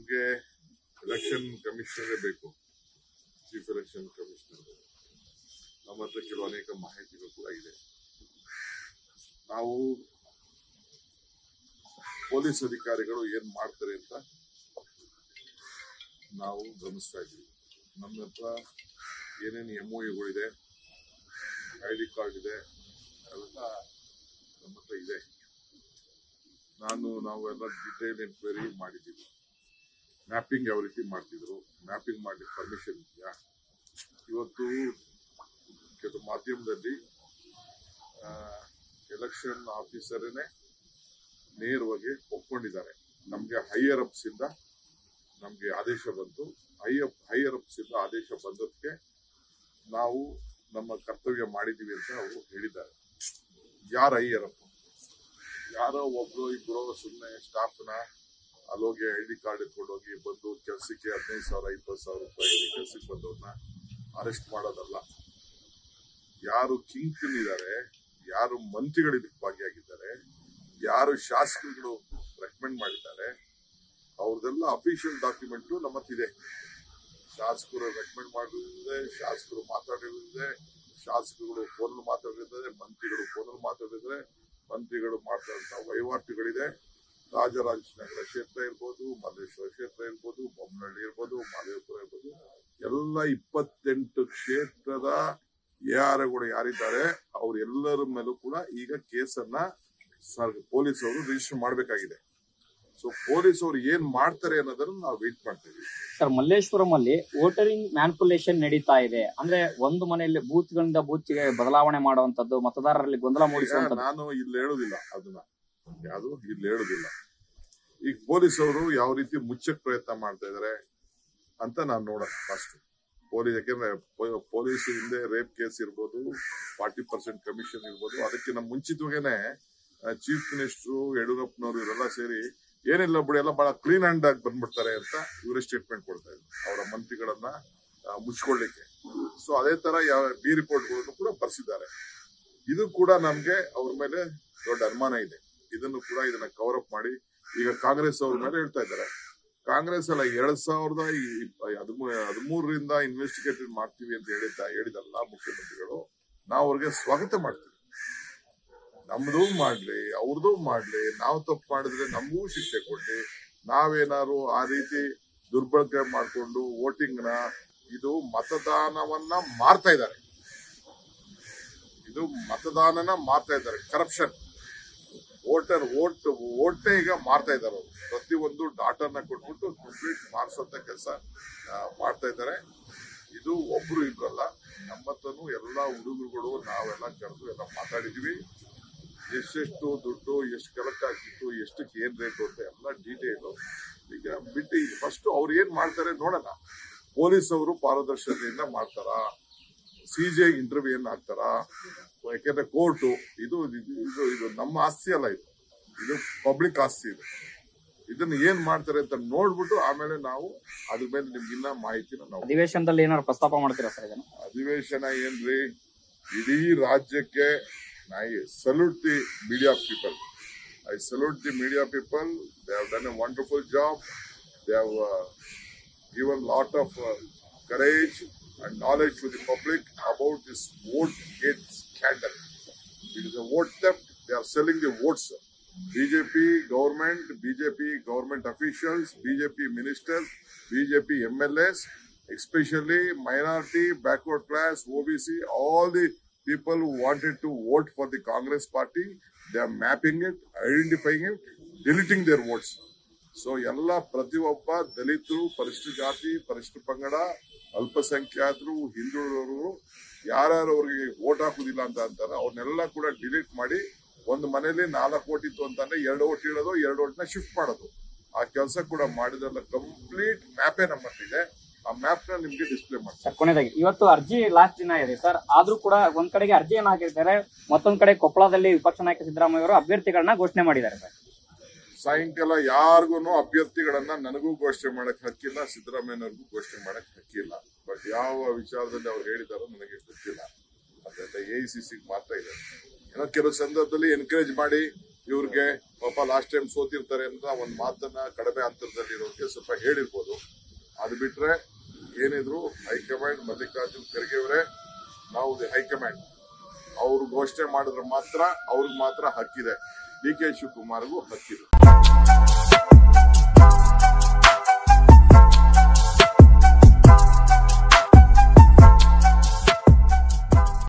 ನಮ್ಗೆ ಎಲೆಕ್ಷನ್ ಕಮಿಷನರೇ ಬೇಕು chief election commissioner ನಮ್ಮ ಹತ್ರ ಕೆಲವು ಅನೇಕ ಮಾಹಿತಿಗಳು ಕೂಡ ಇದೆ ನಾವು ಪೊಲೀಸ್ ಅಧಿಕಾರಿಗಳು ಏನ್ ಮಾಡ್ತಾರೆ ಅಂತ ನಾವು ಗಮನಿಸ್ತಾ ಇದ್ದೀವಿ ನಮ್ಮ ಹತ್ರ ಏನೇನು ಎಂ ಇದೆ ಐ ಡಿ ಕಾರ್ಡ್ ಇದೆ ಅವೆಲ್ಲ ನಮ್ಮ ಹತ್ರ ಇದೆ ನಾನು ನಾವೆಲ್ಲ ಡಿಟೇಲ್ ಎನ್ಕ್ವೈರಿ ಮಾಡಿದ್ದೀವಿ ಮ್ಯಾಪಿಂಗ್ ಯಾವ ರೀತಿ ಮಾಡ್ತಿದ್ರು ಮ್ಯಾಪಿಂಗ್ ಮಾಡ್ಲಿಕ್ಕೆ ಪರ್ಮಿಷನ್ ಇದೆಯಾ ಇವತ್ತು ಕೆಲವು ಮಾಧ್ಯಮದಲ್ಲಿ ಎಲೆಕ್ಷನ್ ಆಫೀಸರೇ ನೇರವಾಗಿ ಒಪ್ಕೊಂಡಿದ್ದಾರೆ ನಮ್ಗೆ ಹೈಯರ್ ಅಪ್ಸ್ ಇಂದ ನಮ್ಗೆ ಆದೇಶ ಬಂತು ಹೈಯಪ್ ಹೈಯರ್ ಅಪ್ಸ್ ಇಂದ ಆದೇಶ ಬಂದದಕ್ಕೆ ನಾವು ನಮ್ಮ ಕರ್ತವ್ಯ ಮಾಡಿದೀವಿ ಅಂತ ಅವರು ಹೇಳಿದ್ದಾರೆ ಯಾರ ಹೈಯರ್ ಅಪ್ ಯಾರೋ ಒಬ್ರು ಇಬ್ರು ಸುಮ್ಮನೆ ಸ್ಟಾಫ್ನ ಅಲ್ಲೋಗಿ ಐ ಡಿ ಕಾರ್ಡ್ ಎತ್ಕೊಂಡೋಗಿ ಬಂದು ಕೆಲಸಕ್ಕೆ ಹದಿನೈದು ಸಾವಿರ ಇಪ್ಪತ್ತು ಸಾವಿರ ರೂಪಾಯಿ ಕೆಲಸಕ್ಕೆ ಬಂದವ್ರನ್ನ ಅರೆಸ್ಟ್ ಮಾಡೋದಲ್ಲ ಯಾರು ಕಿಂಗ್ಪಿನ್ ಇದ್ದಾರೆ ಯಾರು ಮಂತ್ರಿಗಳು ಇದಕ್ಕೆ ಭಾಗಿಯಾಗಿದ್ದಾರೆ ಯಾರು ಶಾಸಕರುಗಳು ರೆಕಮೆಂಡ್ ಮಾಡಿದ್ದಾರೆ ಅವ್ರದೆಲ್ಲ ಅಫಿಷಿಯಲ್ ಡಾಕ್ಯುಮೆಂಟ್ ನಮ್ಮ ಹತ್ರ ಇದೆ ಶಾಸಕರು ರೆಕಮೆಂಡ್ ಮಾಡಿದ್ರೆ ಶಾಸಕರು ಮಾತಾಡಿದ್ರೆ ಶಾಸಕರುಗಳು ಫೋನ್ ಮಾತಾಡಿದ್ದಾರೆ ಮಂತ್ರಿಗಳು ಫೋನಲ್ಲಿ ಮಾತಾಡಿದ್ರೆ ಮಂತ್ರಿಗಳು ಮಾತಾಡುವಂತ ವಹಿವಾಟುಗಳಿದೆ ರಾಜರಾಜೇಶ್ವರ ಕ್ಷೇತ್ರ ಇರ್ಬೋದು ಮಲ್ಲೇಶ್ವರ ಕ್ಷೇತ್ರ ಇರ್ಬೋದು ಬೊಮ್ಮನಹಳ್ಳಿ ಇರ್ಬೋದು ಮಾದೇವಪುರ ಇರ್ಬೋದು ಎಲ್ಲ ಇಪ್ಪತ್ತೆಂಟು ಕ್ಷೇತ್ರದ ಎಆರ್ಗಳು ಯಾರಿದ್ದಾರೆ ಅವ್ರೆಲ್ಲರ ಮೇಲೂ ಕೂಡ ಈಗ ಕೇಸನ್ನ ಸರ್ ಪೊಲೀಸ್ ಅವರು ರಿಜಿಸ್ಟರ್ ಮಾಡಬೇಕಾಗಿದೆ ಸೊ ಪೊಲೀಸ್ ಅವರು ಏನ್ ಮಾಡ್ತಾರೆ ಅನ್ನೋದನ್ನ ನಾವು ವೇಟ್ ಮಾಡ್ತೀವಿ ಸರ್ ಮಲ್ಲೇಶ್ವರಂ ಅಲ್ಲಿ ವೋಟರಿಂಗ್ ಮ್ಯಾನ್ಪುಲೇಷನ್ ನಡೀತಾ ಇದೆ ಅಂದ್ರೆ ಒಂದು ಮನೆಯಲ್ಲಿ ಬೂತ್ ಗಳಿಂದ ಬೂತ್ ಗೆ ಬದಲಾವಣೆ ಮಾಡುವಂತದ್ದು ಮತದಾರರಲ್ಲಿ ಗೊಂದಲ ಈಗ ಮೂಡಿಸುವಂತದ್ದು ನಾನು ಇಲ್ಲಿ ಹೇಳುದಿಲ್ಲ ಅದನ್ನ ಯಾವುದು ಇಲ್ಲಿ ಹೇಳುದಿಲ್ಲ ಈಗ ಪೊಲೀಸ್ ಅವರು ಯಾವ ರೀತಿ ಮುಚ್ಚಕ್ ಪ್ರಯತ್ನ ಮಾಡ್ತಾ ಇದಾರೆ ಅಂತ ನಾನು ನೋಡೋಣ ಫಸ್ಟ್ ಪೊಲೀಸ್ ಯಾಕೆಂದ್ರೆ ಪೊ- ಪೊಲೀಸ್ ಹಿಂದೆ ರೇಪ್ ಕೇಸ್ ಇರ್ಬೋದು ಫಾರ್ಟಿ ಪರ್ಸೆಂಟ್ ಕಮಿಷನ್ ಇರ್ಬೋದು ಅದಕ್ಕಿಂತ ಮುಂಚಿತವಾಗೇನೆ ಚೀಫ್ ಮಿನಿಸ್ಟರ್ ಯಡಿಯೂರಪ್ಪನವರು ಇವರೆಲ್ಲ ಸೇರಿ ಏನಿಲ್ಲ ಬಿಡಿ ಎಲ್ಲ ಬಹಳ ಕ್ಲೀನ್ ಹ್ಯಾಂಡ್ ಆಗಿ ಬಂದ್ಬಿಡ್ತಾರೆ ಅಂತ ಇವರೇ ಸ್ಟೇಟ್ಮೆಂಟ್ ಕೊಡ್ತಾ ಇದ್ರು ಅವರ ಮಂತ್ರಿಗಳನ್ನ ಆ, ಮುಚ್ಕೊಳ್ಳಿಕ್ಕೆ ಸೊ ಅದೇ ತರ ಯಾವ ಬಿ ರಿಪೋರ್ಟ್ಗಳನ್ನು ಕೂಡ ಬರ್ಸಿದ್ದಾರೆ ಇದು ಕೂಡ ನಮ್ಗೆ ಅವ್ರ ಮೇಲೆ ದೊಡ್ಡ ಅನುಮಾನ ಇದೆ ಇದನ್ನು ಕೂಡ ಇದನ್ನ ಕವರ್ ಅಪ್ ಮಾಡಿ ಈಗ ಕಾಂಗ್ರೆಸ್ ಅವ್ರ ಮೇಲೆ ಹೇಳ್ತಾ ಇದ್ದಾರೆ ಕಾಂಗ್ರೆಸ್ ಅಲ್ಲ ಎರಡ್ ಸಾವಿರದ ಹದಿಮೂರರಿಂದ ಇನ್ವೆಸ್ಟಿಗೇಟೆಡ್ ಮಾಡ್ತೀವಿ ಅಂತ ಹೇಳಿದ್ದ ಹೇಳಿದಲ್ಲ ಮುಖ್ಯಮಂತ್ರಿಗಳು ನಾವು ಅವ್ರಿಗೆ ಸ್ವಾಗತ ಮಾಡ್ತೀವಿ ನಮ್ದು ಮಾಡ್ಲಿ ಅವ್ರದ್ದು ಮಾಡ್ಲಿ ನಾವು ತಪ್ಪು ಮಾಡಿದ್ರೆ ನಮಗೂ ಶಿಕ್ಷೆ ಕೊಡ್ಲಿ ನಾವೇನಾದ್ರು ಆ ರೀತಿ ದುರ್ಬಳಕೆ ಮಾಡ್ಕೊಂಡು ವೋಟಿಂಗ್ ನ ಇದು ಮತದಾನವನ್ನ ಮಾರ್ತಾ ಇದ್ದಾರೆ ಇದು ಮತದಾನನ ಮಾರ್ತಾ ಇದ್ದಾರೆ ಕರಪ್ಷನ್ ವೋಟರ್ ವೋಟ್ ವೋಟ್ನೇ ಈಗ ಮಾರ್ತಾ ಇದ್ದಾರೆ ಅವರು ಪ್ರತಿಯೊಂದು ಡಾಟಾನ ಕೊಟ್ಬಿಟ್ಟು ಕಂಪ್ಲೀಟ್ ಮಾರ್ಸೋಂತ ಕೆಲಸ ಮಾಡ್ತಾ ಇದ್ದಾರೆ ಇದು ಒಬ್ರು ಇಬ್ರಲ್ಲ ನಮ್ಮ ಹತ್ರನೂ ಎಲ್ಲ ಹುಡುಗರುಗಳು ನಾವೆಲ್ಲ ಕರೆದು ಎಲ್ಲ ಮಾತಾಡಿದೀವಿ ಎಷ್ಟೆಷ್ಟು ದುಡ್ಡು ಎಷ್ಟು ಕಲೆಕ್ಟ್ ಆಗ್ತಿತ್ತು ಎಷ್ಟಕ್ಕೆ ಏನ್ ರೇಟ್ ಅಂತ ಎಲ್ಲ ಡೀಟೇಲ್ ಈಗ ಬಿಟ್ಟು ಈಗ ಫಸ್ಟ್ ಅವ್ರು ಏನ್ ಮಾಡ್ತಾರೆ ನೋಡೋಣ ಪೊಲೀಸ್ ಅವರು ಪಾರದರ್ಶಕತೆಯಿಂದ ಮಾಡ್ತಾರಾ ಸಿಜೆ ಇಂಟರ್ವ್ಯೂ ಏನ್ ಹಾಕ್ತಾರ ಯಾಕೆಂದ್ರೆ ಕೋರ್ಟು ಇದು ಇದು ಇದು- ಇದು ನಮ್ಮ ಆಸ್ತಿ ಅಲ್ಲ ಇದು ಇದು ಪಬ್ಲಿಕ್ ಆಸ್ತಿ ಇದು ಇದನ್ನ ಏನ್ ಮಾಡ್ತಾರೆ ಅಂತ ನೋಡ್ಬಿಟ್ಟು ಆಮೇಲೆ ನಾವು ಅದ್ರ ಮೇಲೆ ನಿಮ್ಗಿನ್ನ ಮಾಹಿತಿನ ನಾವು ಅಧಿವೇಶನದಲ್ಲಿ ಏನಾದ್ರು ಪ್ರಸ್ತಾಪ ಮಾಡ್ತೀರಾ ಸರ್ ಇದನ್ನು ಅಧಿವೇಶನ ಏನ್ರಿ ಇಡೀ ರಾಜ್ಯಕ್ಕೆ I salute the media people I salute the media people they have done a wonderful job they have given lot of uh, courage and knowledge to the public about this vote gate scandal. It is a vote theft. They are selling the votes. BJP government, BJP government officials, BJP ministers, BJP MLAs, especially minority, backward class, OBC, all the people who wanted to vote for the Congress party, they are mapping it, identifying it, deleting their votes. So ಎಲ್ಲ ಪ್ರತಿಯೊಬ್ಬ ದಲಿತರು ಪರಿಶಿಷ್ಟ ಜಾತಿ ಪರಿಶಿಷ್ಟ ಪಂಗಡ ಅಲ್ಪಸಂಖ್ಯಾತರು ಹಿಂದುಳಿದವರು ಯಾರ್ಯಾರು ಅವ್ರಿಗೆ ವೋಟ್ ಹಾಕುದಿಲ್ಲ ಅಂತ ಅಂತಾರೆ ಅವ್ರನ್ನೆಲ್ಲ ಕೂಡ ಡಿಲೀಟ್ ಮಾಡಿ ಒಂದು ಮನೇಲಿ ನಾಲ್ಕು ಓಟ್ ಇತ್ತು ಅಂತಂದ್ರೆ ಎರಡು ಓಟ್ ಇಡೋದು ಎರಡು ಓಟ್ನ ಶಿಫ್ಟ್ ಮಾಡೋದು ಆ ಕೆಲಸ ಕೂಡ ಮಾಡಿದ್ರಲ್ಲ ಕಂಪ್ಲೀಟ್ ಮ್ಯಾಪೇ ನಮ್ಮ ಹತ್ರ ಇದೆ ಆ ಮ್ಯಾಪ್ ನ ನಿಮ್ಗೆ ಡಿಸ್ಪ್ಲೇ ಮಾಡ್ತಾರೆ ಸರ್ ಕೊನೆಯದಾಗಿ ಇವತ್ತು ಅರ್ಜಿ ಲಾಸ್ಟ್ ದಿನ ಇದೆ ಸರ್ ಆದ್ರೂ ಕೂಡ ಒಂದ್ ಕಡೆಗೆ ಅರ್ಜಿಯನ್ನು ಹಾಕಿದ್ದಾರೆ ಮತ್ತೊಂದ್ ಕಡೆ ಕೊಪ್ಪಳದಲ್ಲಿ ವಿಪಕ್ಷ ನಾಯಕ ಸಿದ್ದರಾಮಯ್ಯ ಅವರು ಅಭ್ಯರ್ಥಿಗಳನ್ನ ಘೋಷಣೆ ಮಾಡಿದ್ದಾರೆ ಸರ್ ಸಾಯಂಕಾಲ ಯಾರಿಗೂ ಅಭ್ಯರ್ಥಿಗಳನ್ನ ನನಗೂ ಘೋಷಣೆ ಮಾಡಕ್ ಹಕ್ಕಿಲ್ಲ ಸಿದ್ದರಾಮಯ್ಯನವ್ರಿಗೂ ಘೋಷಣೆ ಮಾಡಕ್ ಹಕ್ಕಿಲ್ಲ ಬಟ್ ಯಾವ ವಿಚಾರದಲ್ಲಿ ಅವ್ರು ಹೇಳಿದಾರೋ ನನಗೆ ಗೊತ್ತಿಲ್ಲ ಅದ್ರಿಂದ ಎ ಸಿ ಸಿ ಮಾತ್ರ ಇದೆ ಏನೋ ಕೆಲವು ಸಂದರ್ಭದಲ್ಲಿ ಎನ್ಕರೇಜ್ ಮಾಡಿ ಇವ್ರಿಗೆ ಪಾಪ ಲಾಸ್ಟ್ ಟೈಮ್ ಸೋತಿರ್ತಾರೆ ಅಂತ ಒಂದ್ ಮಾತನ್ನ ಕಡಿಮೆ ಅಂತರದಲ್ಲಿ ಇರೋರಿಗೆ ಸ್ವಲ್ಪ ಹೇಳಿರ್ಬೋದು ಅದು ಬಿಟ್ರೆ ಏನಿದ್ರು ಹೈಕಮಾಂಡ್ ಮಲ್ಲಿಕಾರ್ಜುನ್ ಖರ್ಗೆ ಅವರೇ ನಾವು ಹೈಕಮಾಂಡ್ ಅವ್ರು ಘೋಷಣೆ ಮಾಡಿದ್ರೆ ಮಾತ್ರ ಅವ್ರಿಗೆ ಮಾತ್ರ ಹಕ್ಕಿದೆ ಡಿ ಕೆ ಶಿವಕುಮಾರ್ಗೂ ಹಕ್ಕಿದೆ